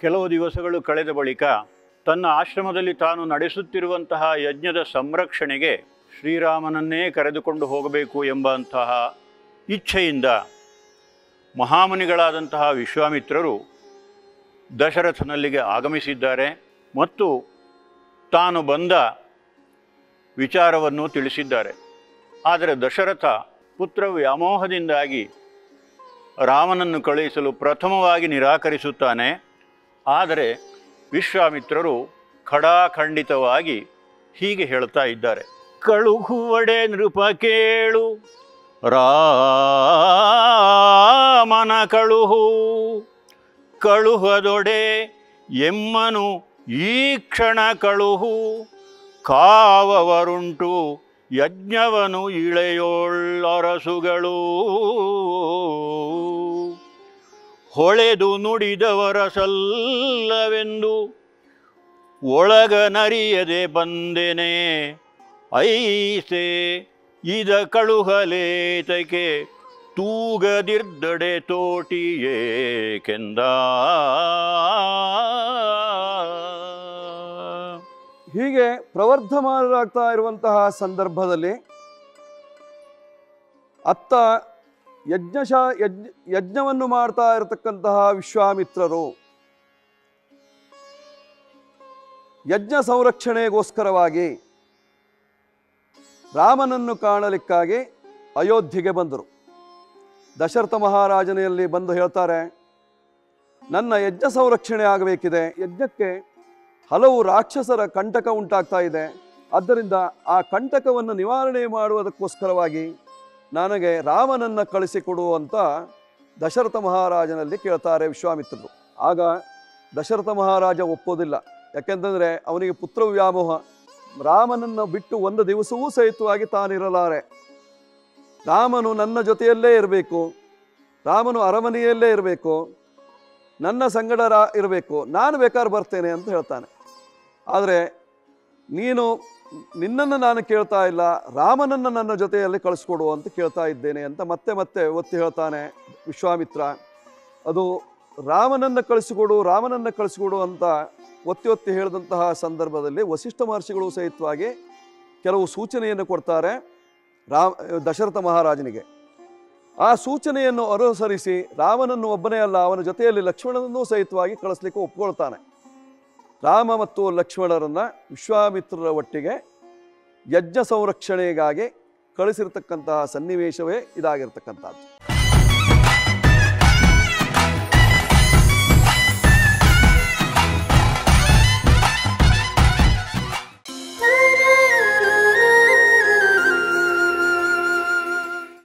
ಕೆಲವು ದಿವಸಗಳು ಕಳೆದ ಬಳಿಕ ತನ್ನ ಆಶ್ರಮದಲ್ಲಿ ತಾನು ನಡೆಸುತ್ತಿರುವಂತಹ ಯಜ್ಞದ ಸಂರಕ್ಷಣೆಗೆ ಶ್ರೀರಾಮನನ್ನೇ ಕರೆದುಕೊಂಡು ಹೋಗಬೇಕು ಎಂಬಂತಹ ಇಚ್ಛೆಯಿಂದ ಮಹಾಮುನಿಗಳಾದಂತಹ ವಿಶ್ವಾಮಿತ್ರರು ದಶರಥನಲ್ಲಿಗೆ ಆಗಮಿಸಿದ್ದಾರೆ ಮತ್ತು ತಾನು ಬಂದ ವಿಚಾರವನ್ನು ತಿಳಿಸಿದ್ದಾರೆ ಆದರೆ ದಶರಥ ಪುತ್ರ ವ್ಯಾಮೋಹದಿಂದಾಗಿ ರಾಮನನ್ನು ಕಳುಹಿಸಲು ಪ್ರಥಮವಾಗಿ ನಿರಾಕರಿಸುತ್ತಾನೆ ಆದರೆ ವಿಶ್ವಾಮಿತ್ರರು ಖಡಾಖಂಡಿತವಾಗಿ ಹೀಗೆ ಹೇಳ್ತಾ ಇದ್ದಾರೆ ಕಳುಹುವಡೆ ನೃಪ ಕೇಳು ರಾಮನ ಕಳುಹು ಕಳುಹದೊಡೆ ಎಮ್ಮನು ಈ ಕ್ಷಣ ಕಳುಹು ಕಾವವರುಂಟು ಯಜ್ಞವನು ಇಳೆಯೋಳ್ಳರಸುಗಳು ಹೊಳೆದು ನುಡಿದವರ ಸಲ್ಲವೆಂದು ಒಳಗ ನರಿಯದೆ ಬಂದೆನೆ ಐಸೆ ಇದ ಕಳುಹಲೇತಕೆ ತೂಗದಿರ್ದಡೆ ತೋಟಿಯೇ ಕೆಂದ ಹೀಗೆ ಪ್ರವರ್ಧಮಾನರಾಗ್ತಾ ಇರುವಂತಹ ಸಂದರ್ಭದಲ್ಲಿ ಅತ್ತ ಯಜ್ಞಶ ಯಜ್ಞ ಯಜ್ಞವನ್ನು ಮಾಡ್ತಾ ಇರತಕ್ಕಂತಹ ವಿಶ್ವಾಮಿತ್ರರು ಯಜ್ಞ ಸಂರಕ್ಷಣೆಗೋಸ್ಕರವಾಗಿ ರಾಮನನ್ನು ಕಾಣಲಿಕ್ಕಾಗಿ ಅಯೋಧ್ಯೆಗೆ ಬಂದರು ದಶರಥ ಮಹಾರಾಜನೆಯಲ್ಲಿ ಬಂದು ಹೇಳ್ತಾರೆ ನನ್ನ ಯಜ್ಞ ಸಂರಕ್ಷಣೆ ಆಗಬೇಕಿದೆ ಯಜ್ಞಕ್ಕೆ ಹಲವು ರಾಕ್ಷಸರ ಕಂಟಕ ಉಂಟಾಗ್ತಾ ಇದೆ ಆದ್ದರಿಂದ ಆ ಕಂಟಕವನ್ನು ನಿವಾರಣೆ ಮಾಡುವುದಕ್ಕೋಸ್ಕರವಾಗಿ ನನಗೆ ರಾಮನನ್ನು ಕಳಿಸಿಕೊಡು ಅಂತ ದಶರಥ ಮಹಾರಾಜನಲ್ಲಿ ಕೇಳ್ತಾರೆ ವಿಶ್ವಾಮಿತ್ರರು ಆಗ ದಶರಥ ಮಹಾರಾಜ ಒಪ್ಪೋದಿಲ್ಲ ಯಾಕೆಂತಂದರೆ ಅವನಿಗೆ ಪುತ್ರ ವ್ಯಾಮೋಹ ರಾಮನನ್ನು ಬಿಟ್ಟು ಒಂದು ದಿವಸವೂ ಸಹಿತವಾಗಿ ತಾನಿರಲಾರೆ ರಾಮನು ನನ್ನ ಜೊತೆಯಲ್ಲೇ ಇರಬೇಕು ರಾಮನು ಅರಮನೆಯಲ್ಲೇ ಇರಬೇಕು ನನ್ನ ಸಂಗಡ ರಾ ಇರಬೇಕು ನಾನು ಬೇಕಾದ್ರೆ ಬರ್ತೇನೆ ಅಂತ ಹೇಳ್ತಾನೆ ಆದರೆ ನೀನು ನಿನ್ನನ್ನು ನಾನು ಕೇಳ್ತಾ ಇಲ್ಲ ರಾಮನನ್ನು ನನ್ನ ಜೊತೆಯಲ್ಲಿ ಕಳಿಸ್ಕೊಡು ಅಂತ ಕೇಳ್ತಾ ಇದ್ದೇನೆ ಅಂತ ಮತ್ತೆ ಮತ್ತೆ ಒತ್ತಿ ಹೇಳ್ತಾನೆ ವಿಶ್ವಾಮಿತ್ರ ಅದು ರಾಮನನ್ನು ಕಳಿಸಿಕೊಡು ರಾಮನನ್ನು ಕಳಿಸಿಕೊಡು ಅಂತ ಒತ್ತಿ ಒತ್ತಿ ಹೇಳಿದಂತಹ ಸಂದರ್ಭದಲ್ಲಿ ವಸಿಷ್ಠ ಮಹರ್ಷಿಗಳು ಸಹಿತವಾಗಿ ಕೆಲವು ಸೂಚನೆಯನ್ನು ಕೊಡ್ತಾರೆ ರಾಮ ದಶರಥ ಮಹಾರಾಜನಿಗೆ ಆ ಸೂಚನೆಯನ್ನು ಅನುಸರಿಸಿ ರಾಮನನ್ನು ಒಬ್ಬನೇ ಅಲ್ಲ ಅವನ ಜೊತೆಯಲ್ಲಿ ಲಕ್ಷ್ಮಣನನ್ನೂ ಸಹಿತವಾಗಿ ಕಳಿಸ್ಲಿಕ್ಕೆ ಒಪ್ಕೊಳ್ತಾನೆ ರಾಮ ಮತ್ತು ಲಕ್ಷ್ಮಣರನ್ನ ವಿಶ್ವಾಮಿತ್ರರ ಒಟ್ಟಿಗೆ ಯಜ್ಞ ಸಂರಕ್ಷಣೆಗಾಗಿ ಕಳಿಸಿರ್ತಕ್ಕಂತಹ ಸನ್ನಿವೇಶವೇ ಇದಾಗಿರ್ತಕ್ಕಂಥದ್ದು